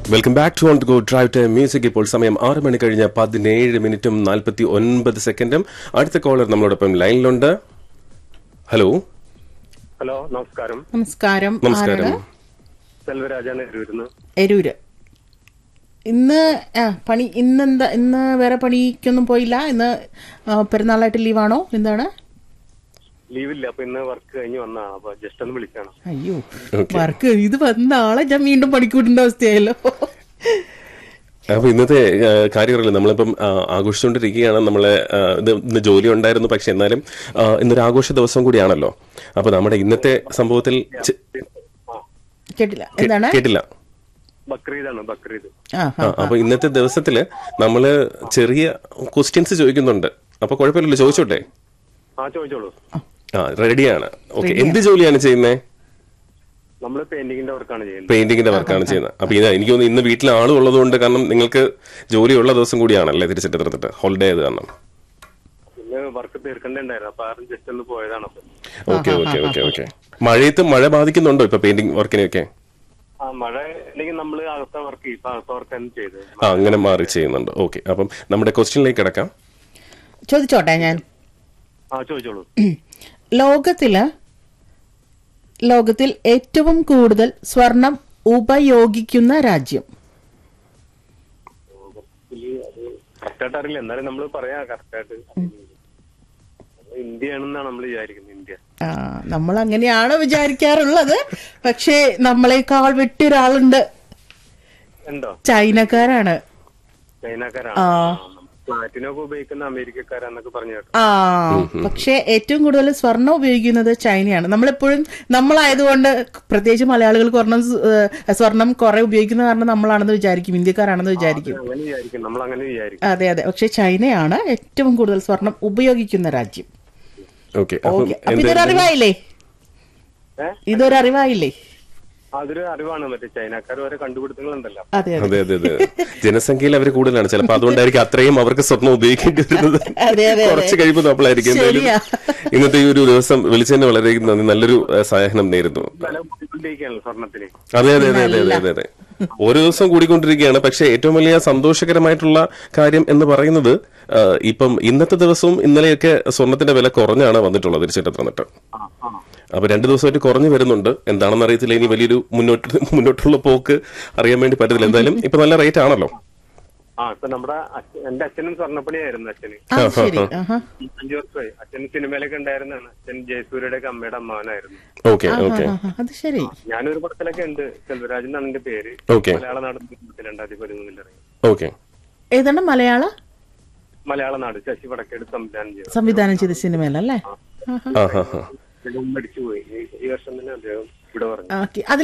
Welcome back to on go drive time music ഇപ്പോൾ സമയം ആറ് മണി കഴിഞ്ഞ പതിനേഴ് മിനിറ്റും നാൽപ്പത്തി ഒൻപത് സെക്കൻഡും അടുത്ത കോളർ നമ്മളോടൊപ്പം ലൈനിലുണ്ട് ഹലോ ഹലോ നമസ്കാരം നമസ്കാരം നമസ്കാരം ആരാണ്? സെൽവരാജാണ് എരൂരുന്ന് എരൂര് ഇന്ന് ആ പണി ഇന്നെന്താ ഇന്ന് വേറെ പണിക്കൊന്നും പോയില്ല ഇന്ന് ആ, പെരുന്നാളായിട്ട് ലീവാണോ എന്താണ് ലീവില്ല അപ്പൊ ഇന്ന് വർക്ക് കഴിഞ്ഞ് വന്നതാണ് അപ്പൊ ജസ്റ്റ് ഒന്ന് വിളിച്ചാണ് അയ്യോ Okay. വർക്ക് ഇത് വന്ന ആളെ ഞാൻ വീണ്ടും പണിക്കൂട്ടേണ്ട അവസ്ഥയായല്ലോ അപ്പൊ ഇന്നത്തെ ആ, കാര്യങ്ങളല്ല നമ്മളിപ്പം ആ, ആഘോഷിച്ചുകൊണ്ടിരിക്കുകയാണ് നമ്മളെ ആ, ഇത് ഇന്ന് ജോലി ഉണ്ടായിരുന്നു പക്ഷെ എന്നാലും ആ, ഇന്നൊരു ആഘോഷ ദിവസം കൂടിയാണല്ലോ അപ്പൊ നമ്മുടെ ഇന്നത്തെ സംഭവത്തിൽ ചെ- കേട്ടില്ല എന്താണ് കേട്ടില്ല ബക്രീദാണ് ബക്രീദ് ആ ആ, അപ്പൊ ഇന്നത്തെ ദിവസത്തില് നമ്മള് ചെറിയ ക്വസ്റ്റ്യൻസ് ചോദിക്കുന്നുണ്ട് അപ്പൊ കുഴപ്പമില്ലല്ലോ ചോദിച്ചോട്ടെ ആ ചോദിച്ചോളൂ ആ റെഡിയാണ് ഓക്കെ എന്ത് ജോലിയാണ് ചെയ്യുന്നത് നമ്മള് പെയിന്റിങ്ങിന്റെ വർക്കാണ് ചെയ്യുന്നത് പെയിന്റിങ്ങിന്റെ വർക്കാണ് ചെയ്യുന്നത് അപ്പൊ ഇത് എനിക്ക് തോന്നുന്നു ഇന്ന് വീട്ടിൽ ആളും ഉള്ളതുകൊണ്ട് കാരണം നിങ്ങൾക്ക് ജോലിയുള്ള ദിവസം കൂടിയാണല്ലേ തിരിച്ചിട്ട് എടുത്തിട്ട് ഹോളിഡേ ആയത് കാരണം ഇന്ന് വർക്ക് തീർക്കണ്ടായിരുന്നു അപ്പൊ ആരും ജസ്റ്റ് ഒന്ന് പോയതാണ് അപ്പൊ ഓക്കെ ഓക്കെ ഓക്കെ ഓക്കെ മഴയത്ത് മഴ ബാധിക്കുന്നുണ്ടോ ഇപ്പൊ പെയിന്റിംഗ് വർക്കിനെയൊക്കെ ആ മഴ അല്ലെങ്കിൽ നമ്മള് അകത്ത വർക്ക് ഇപ്പൊ അകത്ത വർക്ക് തന്നെ ചെയ്തത് ആ അങ്ങനെ മാറി ചെയ്യുന്നുണ്ട് ഓക്കെ അപ്പം നമ്മുടെ ക്വസ്റ്റ്യനിലേക്ക് കിടക്കാം ചോദിച്ചോട്ടെ ഞാൻ ആ ചോദിച്ചോളൂ ലോകത്തില് ലോകത്തിൽ ഏറ്റവും കൂടുതൽ സ്വർണം ഉപയോഗിക്കുന്ന രാജ്യം കറക്റ്റായിട്ട് അറിയില്ല എന്നാലും നമ്മൾ പറയാ കറക്റ്റായിട്ട് ഇന്ത്യയാണെന്നാണ് നമ്മൾ വിചാരിക്കുന്നത് ഇന്ത്യ ആ നമ്മൾ അങ്ങനെയാണ് വിചാരിക്കാറുള്ളത് പക്ഷേ നമ്മളെക്കാൾ വിട്ടൊരാളുണ്ട് ഉണ്ടോ ചൈനക്കാരാണ് ചൈനക്കാരാണ് ആ. പ്ലാറ്റിനൊക്കെ ഉപയോഗിക്കുന്ന അമേരിക്കക്കാരാന്നൊക്കെ പറഞ്ഞു കേട്ടോ ആ പക്ഷേ ഏറ്റവും കൂടുതൽ സ്വർണം ഉപയോഗിക്കുന്നത് ചൈനയാണ് നമ്മളെപ്പോഴും നമ്മളായതുകൊണ്ട് പ്രത്യേകിച്ച് മലയാളികൾക്ക് സ്വർണം സ്- ഏഹ് സ്വർണം കുറെ ഉപയോഗിക്കുന്ന കാരണം നമ്മളാണെന്ന് വിചാരിക്കും ഇന്ത്യക്കാരാണെന്ന് വിചാരിക്കും അങ്ങനെ വിചാരിക്കും നമ്മൾ അങ്ങനെ വിചാരിക്കും അതെ അതെ പക്ഷെ ചൈനയാണ് ഏറ്റവും കൂടുതൽ സ്വർണം ഉപയോഗിക്കുന്ന രാജ്യം ഓക്കെ അപ്പം ഓക്കെ അപ്പൊ ഇതൊരു അറിവായില്ലേ ഏഹ് ഇതൊരു അറിവായില്ലേ അതൊരു അറിവാണ് മറ്റേ ചൈനക്കാർ വരെ കണ്ടുപിടുത്തങ്ങളുണ്ടല്ലോ അതെ അതെ അതെ അതെ അതെ ജനസംഖ്യയിൽ അവർ കൂടുതലാണ് ചിലപ്പോൾ അതുകൊണ്ടായിരിക്കും അത്രയും അവർക്ക് സ്വർണം ഉപയോഗിക്കേണ്ടി വരുന്നത് അതെ, അതെ. കുറച്ച് കഴിയുമ്പോൾ നമ്മളായിരിക്കും എന്തായാലും ശരിയാ. ഇന്നത്തെ ഈ ഒരു ദിവസം വിളിച്ചതിന് വളരെ നന്ദി നല്ലൊരു ആ, സഹായം നേരുന്നു വില കൂടിക്കൊണ്ടിരിക്കുകയാണല്ലോ സ്വർണത്തിന് അതെ അതെ അതെ അതെ അതെ അതെ അതെ ഓരോ ദിവസം കൂടിക്കൊണ്ടിരിക്കുകയാണ് പക്ഷെ ഏറ്റവും വലിയ സന്തോഷകരമായിട്ടുള്ള കാര്യം എന്ന് പറയുന്നത് ആ, ഇപ്പം ഇന്നത്തെ ദിവസവും ഇന്നലെയൊക്കെ സ്വർണത്തിന്റെ വില കുറഞ്ഞാണ് വന്നിട്ടുള്ളത് തിരിച്ചിട്ട് വന്നിട്ട് ആ ആ അപ്പൊ രണ്ടു ദിവസമായിട്ട് കുറഞ്ഞു വരുന്നുണ്ട് എന്താണെന്ന് അറിയത്തില്ല ഇനി വലിയൊരു മുന്നോട്ട് മുന്നോട്ടുള്ള പോക്ക് അറിയാൻ വേണ്ടി പറ്റത്തില്ല എന്തായാലും ഇപ്പൊ നല്ല റേറ്റ് ആണല്ലോ ആ ഇപ്പൊ നമ്മുടെ അച്ഛ- എന്റെ അച്ഛനും സ്വർണ്ണപ്പണിയായിരുന്നു അച്ഛന് ആ ശരി ആഹാ അഞ്ചു വർഷമായി അച്ഛൻ സിനിമയിലൊക്കെ ഉണ്ടായിരുന്നാണ് അച്ഛൻ ജയസൂര്യയുടെ ഒക്കെ അമ്മയുടെ അമ്മാവനായിരുന്നു ഓക്കെ ഓക്കെ ആഹാ, അത് ശരി ഞാനൊരു പടത്തിലൊക്കെ ഉണ്ട് സെൽവരാജ് എന്നാണ് എന്റെ പേര് ഓക്കെ മലയാള നാട് രണ്ടായിരത്തി പതിമൂന്നിൽ ഇറങ്ങി ഓക്കെ ഏതാണ് മലയാള മലയാള നാട് ശശി വടക്കേട് സംവിധാനം ചെയ്തു സംവിധാനം ചെയ്ത സിനിമയിലല്ലേ ആഹാ. ആ ഹാ ഹാ അദ്ദേഹം മരിച്ചുപോയി ഈ- ഈ വർഷം തന്നെ അദ്ദേഹം ഇവിടെ പറഞ്ഞു ഓക്കെ